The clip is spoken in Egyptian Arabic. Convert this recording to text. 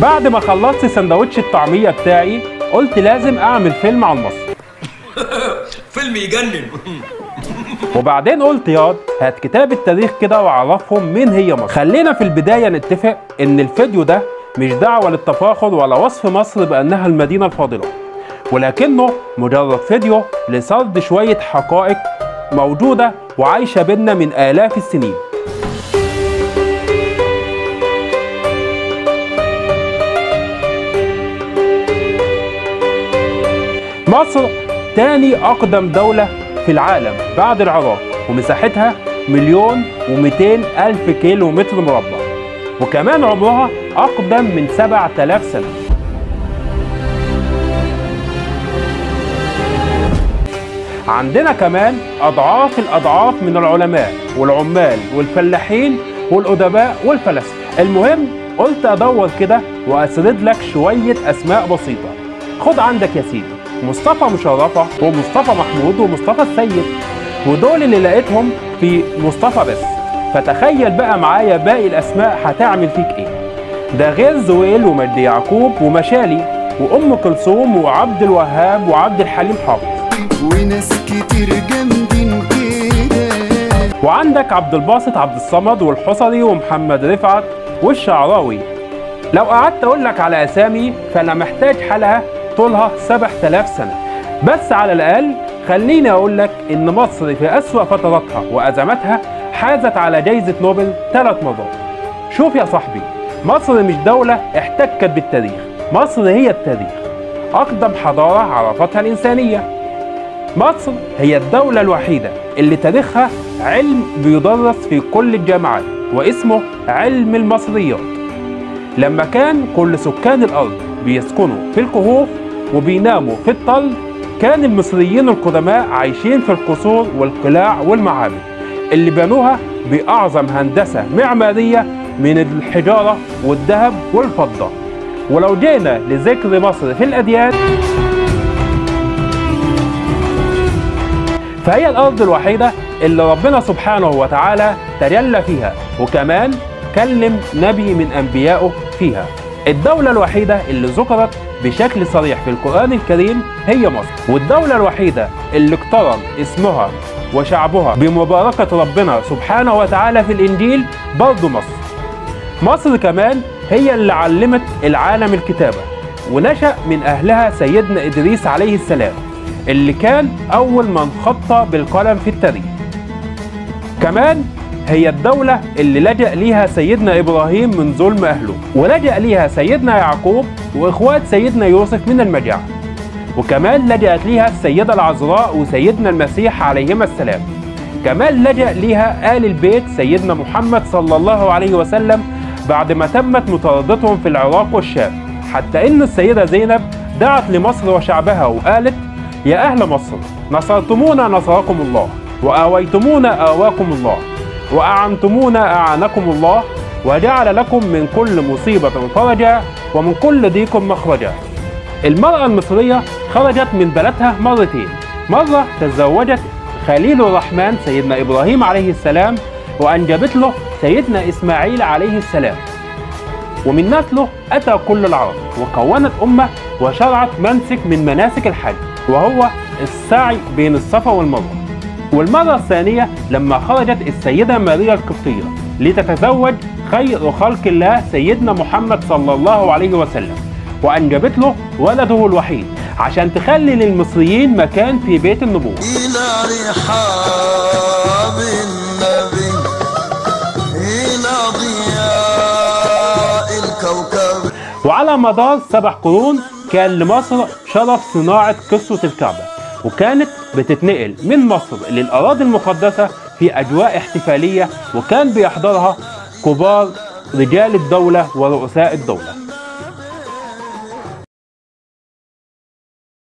بعد ما خلصت سندوتش الطعمية بتاعي قلت لازم اعمل فيلم عن مصر فيلم يجنن وبعدين قلت ياض هات كتاب التاريخ كده وعرفهم مين هي مصر خلينا في البداية نتفق ان الفيديو ده مش دعوة للتفاخر ولا وصف مصر بأنها المدينة الفاضلة ولكنه مجرد فيديو لسرد شوية حقائق موجودة وعايشة بينا من آلاف السنين مصر تاني أقدم دولة في العالم بعد العراق ومساحتها مليون ومئتين ألف كيلو متر مربع وكمان عمرها أقدم من 7000 سنة عندنا كمان أضعاف الأضعاف من العلماء والعمال والفلاحين والأدباء والفلاسفة المهم قلت أدور كده وأسرد لك شوية أسماء بسيطة خد عندك يا سيدي مصطفى مشرفة ومصطفى محمود ومصطفى السيد ودول اللي لقيتهم في مصطفى بس فتخيل بقى معايا باقي الأسماء هتعمل فيك إيه ده غير زويل ومجدي يعقوب ومشالي وأم كلثوم وعبد الوهاب وعبد الحليم حافظ وناس كتير جامدين كده وعندك عبد الباسط عبد الصمد والحصري ومحمد رفعت والشعراوي لو قعدت اقول لك على اسامي فانا محتاج حلقه طولها 7000 سنه بس على الاقل خليني اقول لك ان مصر في اسوا فتراتها وازماتها حازت على جائزه نوبل ثلاث مرات شوف يا صاحبي مصر مش دوله احتكت بالتاريخ مصر هي التاريخ اقدم حضاره عرفتها الانسانيه مصر هي الدولة الوحيدة اللي تاريخها علم بيدرس في كل الجامعات واسمه علم المصريات لما كان كل سكان الأرض بيسكنوا في الكهوف وبيناموا في الطل كان المصريين القدماء عايشين في القصور والقلاع والمعابد اللي بنوها بأعظم هندسة معمارية من الحجارة والذهب والفضة ولو جينا لذكر مصر في الأديان فهي الأرض الوحيدة اللي ربنا سبحانه وتعالى تجلى فيها وكمان كلم نبي من أنبيائه فيها الدولة الوحيدة اللي ذكرت بشكل صريح في القرآن الكريم هي مصر والدولة الوحيدة اللي اقترن اسمها وشعبها بمباركة ربنا سبحانه وتعالى في الإنجيل برضه مصر مصر كمان هي اللي علمت العالم الكتابة ونشأ من أهلها سيدنا إدريس عليه السلام اللي كان أول من خط بالقلم في التاريخ كمان هي الدولة اللي لجأ ليها سيدنا إبراهيم من ظلم أهله ولجأ ليها سيدنا يعقوب وإخوات سيدنا يوسف من المجاعة وكمان لجأت ليها السيدة العذراء وسيدنا المسيح عليهما السلام كمان لجأ ليها آل البيت سيدنا محمد صلى الله عليه وسلم بعد ما تمت مطاردتهم في العراق والشام حتى إن السيدة زينب دعت لمصر وشعبها وقالت يا أهل مصر نصرتمونا نصركم الله وآويتمونا آواكم الله وأعنتمونا أعانكم الله وجعل لكم من كل مصيبة فرجا ومن كل ضيق مخرجا المرأة المصرية خرجت من بلدها مرتين مرة تزوجت خليل الرحمن سيدنا إبراهيم عليه السلام وأنجبت له سيدنا إسماعيل عليه السلام ومن نسله أتى كل العرب وكونت أمة وشرعت منسك من مناسك الحج وهو السعي بين الصفا والمروة والمرة الثانية لما خرجت السيدة ماريا القبطية لتتزوج خير خلق الله سيدنا محمد صلى الله عليه وسلم وأنجبت له ولده الوحيد عشان تخلي للمصريين مكان في بيت النبوة إلى رحاب النبي إلى ضياء الكوكب وعلى مدار سبع قرون كان لمصر شرف صناعة قصة الكعبة وكانت بتتنقل من مصر للأراضي المقدسة في أجواء احتفالية وكان بيحضرها كبار رجال الدولة ورؤساء الدولة